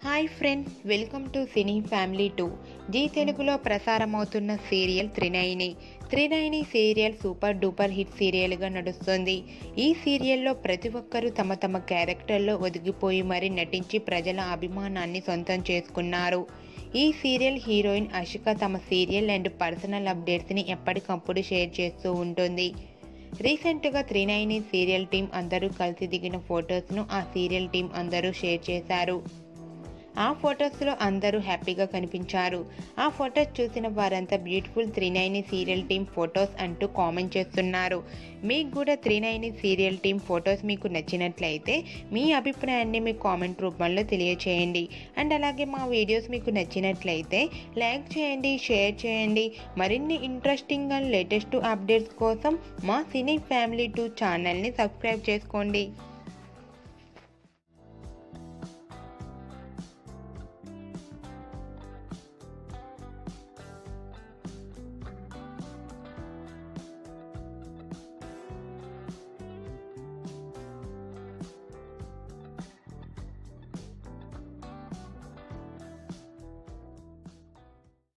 hi friends welcome to cine family two Zee తెలుగులో ప్రసారమవుతున్న serial Trinayani Trinayani serial super duper hit సీరియల్గా నడుస్తుంది ఈ సీరియల్లో ప్రతి ఒక్కరూ తమ తమ క్యారెక్టర్లో ఒదిగిపోయి మరీ నటించి ప్రజల అభిమానాన్ని సొంతం చేసుకున్నారు ఈ సీరియల్ హీరోయిన్ అషిక తమ సీరియల్ అండ్ పర్సనల్ అప్డేట్స్ని ఎప్పటికప్పుడు షేర్ చేస్తూ ఉంటుంది రీసెంట్గా త్రినైని సీరియల్ టీం అందరూ కలిసి దిగిన ఫొటోస్ను ఆ సీరియల్ టీం అందరూ షేర్ చేశారు ఆ ఫొటోస్లో అందరూ హ్యాపీగా కనిపించారు ఆ ఫొటోస్ చూసిన వారంతా beautiful Trinayani serial team photos అంటూ కామెంట్ చేస్తున్నారు మీకు కూడా త్రినైని సీరియల్ టీం ఫొటోస్ మీకు నచ్చినట్లయితే మీ అభిప్రాయాన్ని మీ కామెంట్ రూపంలో తెలియచేయండి అండ్ అలాగే మా వీడియోస్ మీకు నచ్చినట్లయితే లైక్ చేయండి షేర్ చేయండి మరిన్ని ఇంట్రెస్టింగ్ అండ్ లేటెస్ట్ అప్డేట్స్ కోసం మా సినీ ఫ్యామిలీ టూ ఛానల్ని సబ్స్క్రైబ్ చేసుకోండి